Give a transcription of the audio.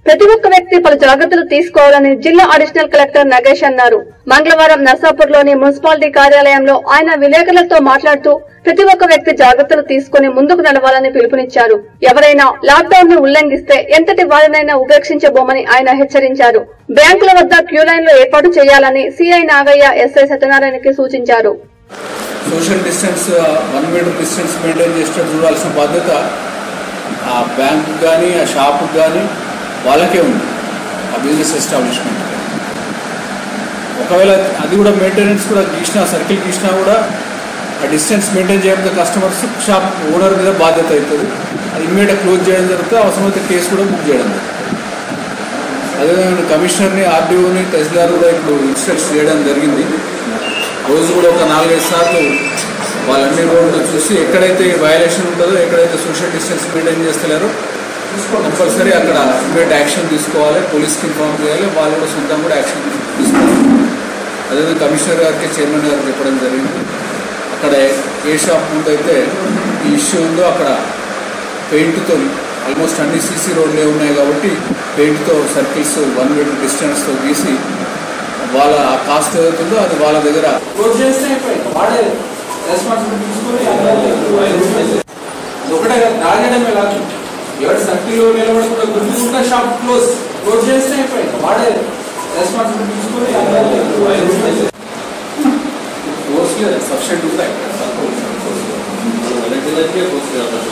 ప్రతి ఒక్క వ్యక్తి పలు జాగ్రత్తలు తీసుకోవాలని జిల్లా అడిషనల్ కలెక్టర్ నగేష్ అన్నారు మంగళవారం నర్సాపూర్లోని మున్సిపాలిటీ కార్యాలయంలో ఆయన విలేకరులతో మాట్లాడుతూ ప్రతి ఒక్క వ్యక్తి జాగ్రత్తలు తీసుకుని ముందుకు నడవాలని పిలుపునిచ్చారు ఎవరైనా లాక్డౌన్ ను ఉల్లంఘిస్తే ఎంతటి వారినైనా ఉపేక్షించబోమని ఆయన హెచ్చరించారు బ్యాంకుల వద్ద క్యూ లైన్లు ఏర్పాటు చేయాలని సిఐ నాగయ్య ఎస్ఐ సత్యనారాయణకి సూచించారు social distance one meter distance maintain చేసేటట్టు చూడాల్సిన బాధ్యత ఆ బ్యాంకు కానీ ఆ షాపుకి కానీ వాళ్ళకే ఉంది ఆ బిజినెస్ ఎస్టాబ్లిష్మెంట్ ఒకవేళ అది కూడా మెయింటెనెన్స్ కూడా గీసినా సర్కిల్ గీసినా కూడా ఆ డిస్టెన్స్ మెయింటైన్ చేయకపోతే కస్టమర్స్ షాప్ ఓనర్ మీద బాధ్యత అవుతుంది అది ఇమ్మీడియట్ క్లోజ్ చేయడం జరుగుతుంది అవసరమైతే కేసు కూడా బుక్ చేయడం జరుగుతుంది అదేవిధంగా కమిషనర్ని ఆర్డీఓని తహసీల్దార్ కూడా ఇప్పుడు ఇన్స్ట్రక్ట్ చేయడం జరిగింది రోజు కూడా ఒక నాలుగైదు సార్లు వాళ్ళన్ని రోడ్లు చూసి ఎక్కడైతే వయలేషన్ ఉంటుందో ఎక్కడైతే సోషల్ డిస్టెన్స్ మెయింటైన్ చేస్తలేరో కంపల్సరీ అక్కడ ఇమీడియట్ యాక్షన్ తీసుకోవాలి పోలీస్కి ఇన్ఫార్మ్ చేయాలి వాళ్ళు కూడా సొంతంగా కూడా యాక్షన్ తీసుకోవాలి అదేవిధంగా కమిషనర్ గారికి చైర్మన్ గారికి చెప్పడం జరిగింది అక్కడ ఏ షాప్ ముందు అయితే ఈ ఇష్యూ ఉందో అక్కడ పెయింట్తో ఆల్మోస్ట్ అన్ని సీసీ రోడ్లే ఉన్నాయి కాబట్టి పెయింట్తో సర్కిల్స్ వన్ మీటర్ డిస్టెన్స్తో గీసి వాళ్ళ ఆ కాస్ట్ ఏదైతుందో అది వాళ్ళ దగ్గర క్లోజ్ చేస్తే అయిపోయింది వాడే రెస్పాన్సిబిలిటీ తీసుకొని అందరినీ ఒకటే కాదు, తాగడమే కాదు ఎవరి సర్కిల్లో నిలబడకుండా గుర్తుకుంటా షాప్ క్లోజ్ క్లోజ్ చేస్తే అయిపోయింది వాడే రెస్పాన్సిబిలిటీ తీసుకొని అందరినీ కోర్సులు సబ్సిడీ ఉంటాయి